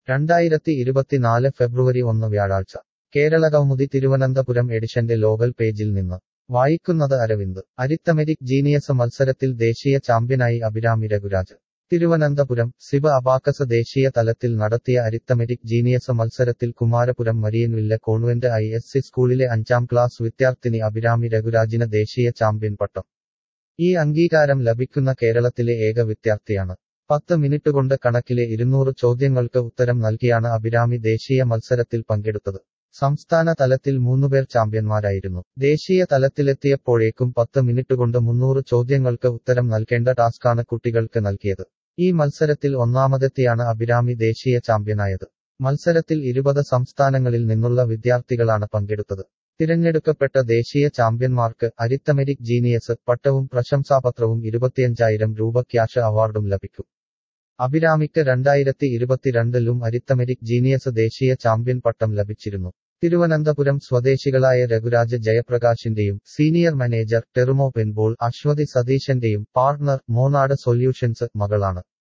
രണ്ടായിരത്തി ഇരുപത്തിനാല് ഫെബ്രുവരി ഒന്ന് വ്യാഴാഴ്ച കേരള കൗമുദി തിരുവനന്തപുരം എഡിഷന്റെ ലോകൽ പേജിൽ നിന്ന് വായിക്കുന്നത് അരവിന്ദ് അരിത്തമെരിക് ജീനിയസ് മത്സരത്തിൽ ദേശീയ ചാമ്പ്യനായി അഭിരാമി രഘുരാജ് തിരുവനന്തപുരം സിബ അബാക്കസ് ദേശീയ തലത്തിൽ നടത്തിയ അരിത്തമെരിക് ജീനിയസ് മത്സരത്തിൽ Kumarapuram Marian Villa convent I S C സ്കൂളിലെ അഞ്ചാം ക്ലാസ് വിദ്യാർത്ഥിനി അഭിരാമി രഘുരാജിന് ദേശീയ ചാമ്പ്യൻ പട്ടം ഈ അംഗീകാരം ലഭിക്കുന്ന കേരളത്തിലെ ഏക വിദ്യാർത്ഥിയാണ് പത്ത് മിനിറ്റ് കൊണ്ട് കണക്കിലെ ഇരുന്നൂറ് ചോദ്യങ്ങൾക്ക് ഉത്തരം നൽകിയാണ് അഭിരാമി ദേശീയ മത്സരത്തിൽ പങ്കെടുത്തത് സംസ്ഥാന തലത്തിൽ മൂന്നുപേർ ചാമ്പ്യന്മാരായിരുന്നു ദേശീയ തലത്തിലെത്തിയപ്പോഴേക്കും പത്ത് മിനിറ്റ് കൊണ്ട് മുന്നൂറ് ചോദ്യങ്ങൾക്ക് ഉത്തരം നൽകേണ്ട ടാസ്കാണ് കുട്ടികൾക്ക് നൽകിയത് ഈ മത്സരത്തിൽ ഒന്നാമതെത്തിയാണ് അഭിരാമി ദേശീയ ചാമ്പ്യനായത് മത്സരത്തിൽ ഇരുപത് സംസ്ഥാനങ്ങളിൽ നിന്നുള്ള വിദ്യാർത്ഥികളാണ് പങ്കെടുത്തത് തിരഞ്ഞെടുക്കപ്പെട്ട ദേശീയ ചാമ്പ്യന്മാർക്ക് അരിത്തമെരിക് ജീനിയസ് പട്ടവും പ്രശംസാപത്രവും ഇരുപത്തിയഞ്ചായിരം രൂപ ക്യാഷ് അവാർഡും ലഭിക്കും അഭിരാമിക്ക് രണ്ടായിരത്തി ഇരുപത്തിരണ്ടിലും അരിത്തമെരിക് ജീനിയസ് ദേശീയ ചാമ്പ്യൻ പട്ടം ലഭിച്ചിരുന്നു തിരുവനന്തപുരം സ്വദേശികളായ രഘുരാജ് ജയപ്രകാശിന്റെയും senior manager Terumo Penpol Aswathy സതീശന്റെയും പാർട്ണർ മോനാട് സൊല്യൂഷൻസ് മകളാണ്